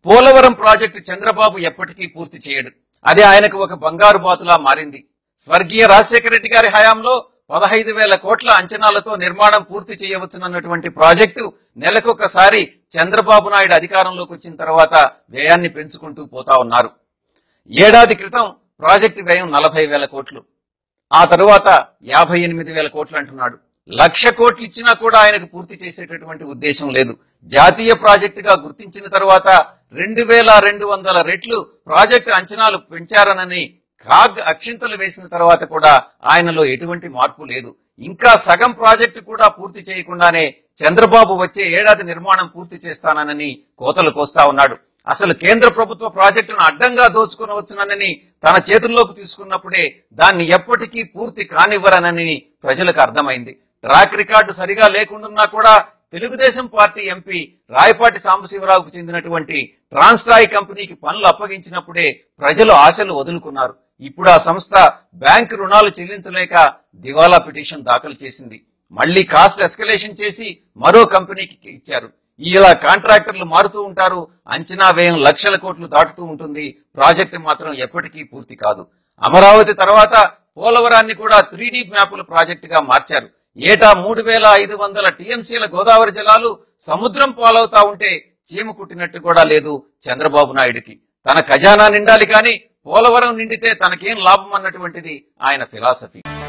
Polavaram project Chandrababu ఎప్పటికీ పూర్తి చేయడు అది ఆయనకు ఒక బంగారు బాతులా మారింది స్వర్గీయ రాజశేఖర రెడ్డి గారి హయాంలో పదహైదు వేల కోట్ల అంచనాలతో నిర్మాణం పూర్తి చేయవచ్చునన్నటువంటి ప్రాజెక్టు నెలకొకసారి చంద్రబాబు నాయుడు అధికారంలోకి వచ్చిన తర్వాత వ్యయాన్ని పెంచుకుంటూ పోతా ఉన్నారు ఏడాది క్రితం ప్రాజెక్టు వ్యయం నలభై వేల కోట్లు ఆ తరువాత యాభై ఎనిమిది వేల కోట్లు అంటున్నాడు లక్ష కోట్లు ఇచ్చినా కూడా ఆయనకు పూర్తి చేసేటటువంటి ఉద్దేశం లేదు జాతీయ ప్రాజెక్టుగా గుర్తించిన తర్వాత రెండు వేల రెండు వందల రెట్లు ప్రాజెక్టు అంచనాలు పెంచారనని కాగ్ అక్షింతలు వేసిన తర్వాత కూడా ఆయనలో ఎటువంటి మార్పు లేదు ఇంకా సగం ప్రాజెక్టు కూడా పూర్తి చేయకుండానే చంద్రబాబు వచ్చే ఏడాది నిర్మాణం పూర్తి చేస్తానని కోతలు కోస్తా ఉన్నాడు అసలు కేంద్ర ప్రభుత్వ ప్రాజెక్టును అడ్డంగా దోచుకునవచ్చునని తన చేతుల్లోకి తీసుకున్నప్పుడే దాన్ని ఎప్పటికీ పూర్తి కానివ్వరనని ప్రజలకు అర్థమైంది ట్రాక్ రికార్డు సరిగా లేకుండా కూడా తెలుగుదేశం పార్టీ ఎంపీ రాయపాటి సాంబశివరావుకు చెందినటువంటి ట్రాన్స్ట్రాయ్ కంపెనీకి పనులు అప్పగించినప్పుడే ప్రజలు ఆశలు వదులుకున్నారు ఇప్పుడు ఆ సంస్థ బ్యాంక్ రుణాలు చెల్లించలేక దివాలా పిటిషన్ దాఖలు చేసింది మళ్ళీ కాస్ట్ ఎస్కలేషన్ చేసి మరో కంపెనీకి ఇచ్చారు ఇలా కాంట్రాక్టర్లు మారుతూ ఉంటారు అంచనా వ్యయం లక్షల కోట్లు దాటుతూ ఉంటుంది ప్రాజెక్టు మాత్రం ఎప్పటికీ పూర్తి కాదు అమరావతి తర్వాత పోలవరాన్ని కూడా త్రీ డి మ్యాపుల ప్రాజెక్టుగా మార్చారు ఏటా మూడు వేల ఐదు వందల టీఎంసీల గోదావరి జలాలు సముద్రం పాలవుతా ఉంటే చీమ కుట్టినట్టు కూడా లేదు చంద్రబాబు నాయుడికి తన ఖజానా నిండాలి కానీ పోలవరం నిండితే తనకేం లాభం అన్నటువంటిది ఆయన ఫిలాసఫీ